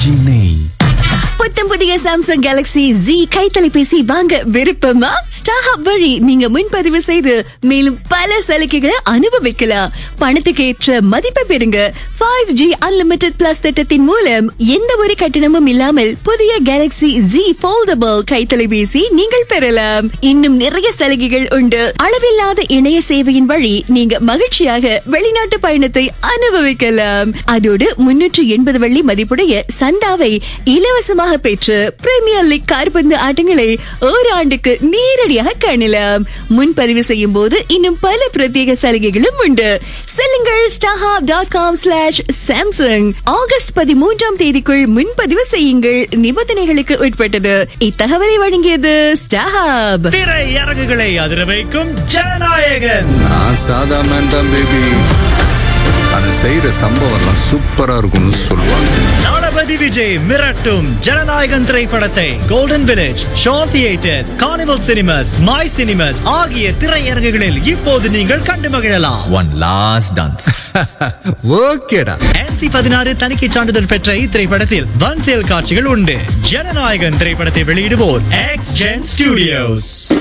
சென்னை புத்தம் புதிய Samsung Galaxy Z கைத்தலைபேசி வாங்க விருப்பமா ஸ்டாஹப் வழி நீங்க முன்பதிவு செய்து மேலும் பல சலுகைகளை அனுபவிக்கலாம் பணத்துக்கு ஏற்ற மதிப்பை பெறுங்க ஃபைவ் ஜி அன்லிமிடெட் பிளஸ் திட்டத்தின் மூலம் எந்த ஒரு கட்டணமும் இல்லாமல் புதிய கேலக்ஸி Z போல்டபிள் கைத்தலைபேசி நீங்கள் பெறலாம் இன்னும் நிறைய சலுகைகள் உண்டு அளவில்லாத இணைய சேவையின் வழி நீங்க மகிழ்ச்சியாக வெளிநாட்டு பயணத்தை அனுபவிக்கலாம் அதோடு முன்னூற்று எண்பது வெள்ளி மதிப்புடைய சந்தாவை இலவசமாக பெற்று பிரீமியர் லீக் கால்பந்து ஆட்டங்களை ஓராண்டுக்கு நேரடியாக காணலாம் முன்பதிவு செய்யும் போது இன்னும் பல பிரத்யேக சலுகைகளும் உண்டு செல்லுங்கள் ஸ்டாஹாப் dot com slash Samsung August பதிமூன்றாம் தேதிக்குள் முன்பதிவு செய்யுங்கள் நிபந்தனைகளுக்கு உட்பட்டது இத்தகவலை வழங்கியது ஸ்டாஹாப் திரை அரங்குகளை அதிர வைக்கும் ஜனநாயகன் நான் சாதா மேன் தான் பேபி அது செய்யற சம்பவம்லாம் சூப்பரா இருக்கும்னு சொல்லுவாங்க தளபதி விஜய் மிரட்டும் ஜனநாயகன் திரைப்படத்தை Golden Village Shaw Theatres Carnival Cinemas My Cinemas ஆகிய திரையரங்குகளில் இப்போது நீங்கள் கண்டு மகிழலாம் ஒன் லாஸ்ட் டான்ஸ் ஓகேடா NC பதினாறு தணிக்கை சான்றிதழ் பெற்ற இத்திரைப்படத்தில் வன் செயல் காட்சிகள் உண்டு ஜனநாயகன் திரைப்படத்தை வெளியிடுவோர் எக்ஸ் ஜென் ஸ்டுடியோஸ்